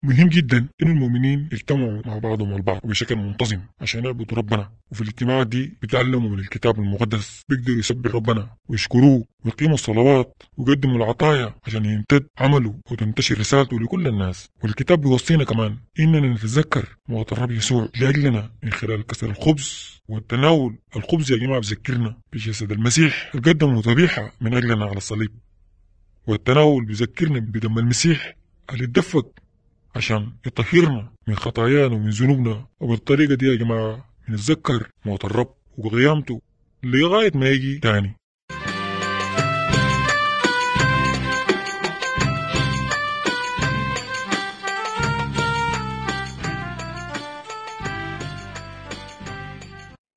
مهم جدا إن المؤمنين يجتمعوا مع بعضهم البعض بشكل منتظم عشان يعبدوا ربنا وفي الاجتماعات دي بيتعلموا من الكتاب المقدس بيقدروا يسبحوا ربنا ويشكروه ويقيموا الصلوات ويقدموا العطايا عشان يمتد عمله وتنتشر رسالته لكل الناس والكتاب بيوصينا كمان إننا نتذكر موت الرب يسوع لأجلنا من خلال كسر الخبز والتناول الخبز يا جماعة بيذكرنا بجسد المسيح القدم ذبيحة من أجلنا على الصليب والتناول بيذكرنا بدم المسيح اللي اتدفق عشان يطهرنا من خطايانا ومن ذنوبنا وبالطريقة دي يا جماعة بنتذكر موت الرب وقيامته لغاية ما يجي تاني